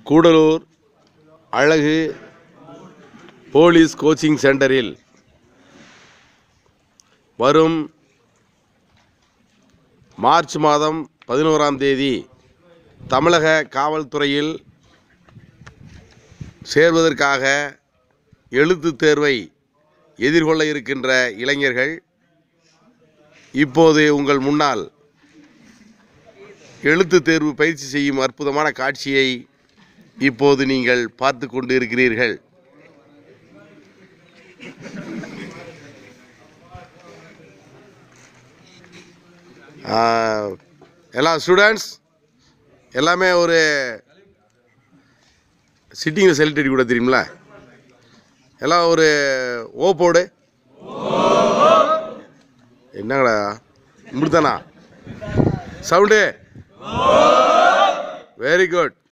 கூடலூர் அழகு police coaching சென்டரில் வரும் மார்ச் மாதம் பதினோராம் தேதி தமிழக காவல்துறையில் சேர்வதற்காக எழுத்துத் தேர்வை எதிர்கொள்ள இருக்கின்ற இளைஞர்கள் இப்போது உங்கள் முன்னால் எழுத்துத் தேர்வு பயிற்சி செய்யும் அற்புதமான காட்சியை இப்போது நீங்கள் பார்த்து கொண்டு இருக்கிறீர்கள் ஆஹ், எல்லா ஸ்டூடெண்ட்ஸ் எல்லாமே ஒரு சிட்டிங்கில் செலக்ட் அடி கூட தெரியுங்களா எல்லாம் ஒரு ஓ போடு என்னங்கடா இப்படித்தானா சவுண்டு வெரி குட்